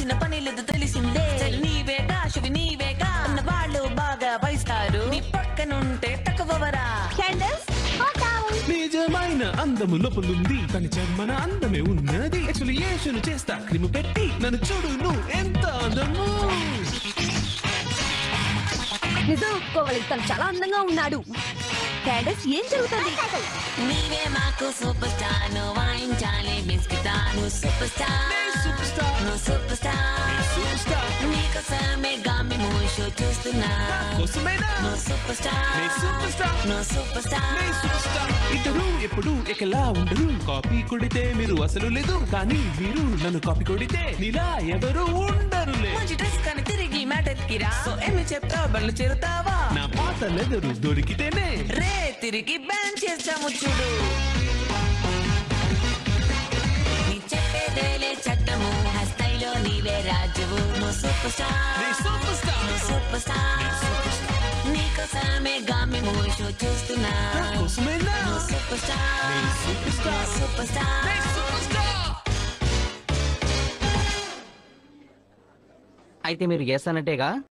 చేయాల్సిన పని లేదు తెలిసిందే స్టైల్ నీవేగా శుభి నీవేగా అన్న వాళ్ళు బాగా వహిస్తారు నీ పక్కనుంటే తక్కువవరా క్యాండిల్స్ నిజమైన అందము లోపలుంది కానీ చర్మన అందమే ఉన్నది ఎక్స్ఫోలియేషన్ చేస్తా క్రిము పెట్టి నన్ను చూడు నువ్వు ఎంత అందము నిజం ఒప్పుకోవాలి తను చాలా అందంగా ఉన్నాడు క్యాండిల్స్ ఏం జరుగుతుంది నీవే మాకు సూపర్ స్టార్ నువ్వు వాయించాలి బిస్కిటా నువ్వు సూపర్ స్టార్ సూపర్ స్టార్ నువ్వు సూపర్ స్టార్ సూపర్ స్టార్ నీకోసమే గామి మూవీ షో చూస్తున్నా కోసమేనా నువ్వు సూపర్ స్టార్ నీ సూపర్ స్టార్ నువ్వు సూపర్ స్టార్ నీ సూపర్ స్టార్ ఇద్దరు ఎప్పుడు ఎక్కలా ఉండరు కాపీ కొడితే మీరు అసలు లేదు కానీ మీరు నన్ను కాపీ కొడితే నీలా ఎవరు ఉండరులే మంచి డ్రెస్ కానీ తిరిగి మ్యాటర్ కి రా సో ఎన్ని చెప్తా బళ్ళు చేరుతావా నా పాత లెదరు దొరికితేనే రే తిరిగి బ్యాన్ చేస్తాము చూడు నీ చెప్పేదేలే చట్టము హస్తైలో నీవే రాజువు నువ్వు సూపర్ స్టార్ నీ సూపర్ స్టార్ నువ్వు సూపర్ స్టార్ నీకోసమే గామి మూవీ షో చూస్తున్నా నా కోసమేనా నువ్వు సూపర్ స్టార్ నీ సూపర్ స్టార్ నువ్వు సూపర్ స్టార్ నీ సూపర్ స్టార్ అయితే మీరు ఎస్ అన్నట్టేగా